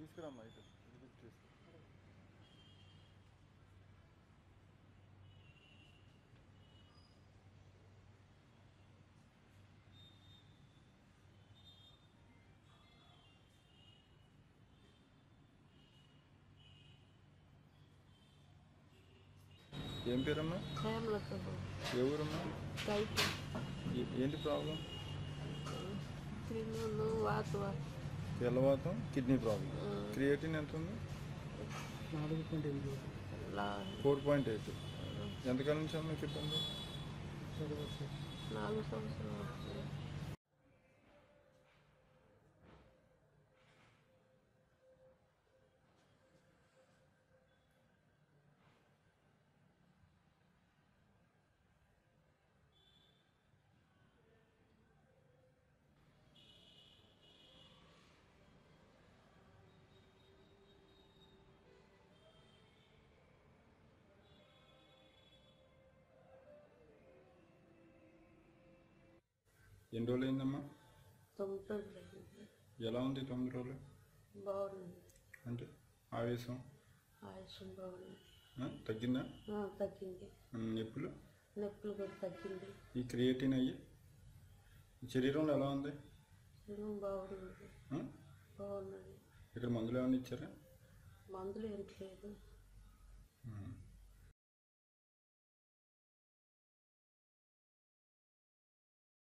తీసుకురామ్మా ఇటు ఇటు కూర్చో తీసుకో ఏం పేరమ్మా హేమలతో ఏ ఊరమ్మా కైపు ఏ- ఏంటి ప్రాబ్లం క్రిములు వాతవ తెల్లవాతం కిడ్నీ ప్రాబ్లం క్రియేటిన్ ఎంత ఉంది నాలుగు పాయింట్ ఎనిమిది లా ఫోర్ పాయింట్ ఎయిట్ ఎంతకాలం నుంచి అమ్మా మీకు ఇబ్బంది చదువు సార్ నాలుగు సంవత్సరాలు అవుతుంది. ఎన్ని రోజులు అయిందమ్మా తొమ్మిది రోజులు అయింది. ఎలా ఉంది తొమ్మిది రోజులు బాగుంది అంటే ఆవేశం ఆయుషం బాగుంది ఆ, తగ్గిందా ఆ, తగ్గింది ఉమ్, నొప్పులు నొప్పులు కూడా తగ్గింది ఈ క్రియేటిన్ అయ్యి ఈ శరీరంలో ఎలా ఉంది శరీరం బాగుంది ఆ? బాగున్నది ఇక్కడ మందులు ఏమైనా ఇచ్చారా మందులు ఏంటి లేదు ఉమ్.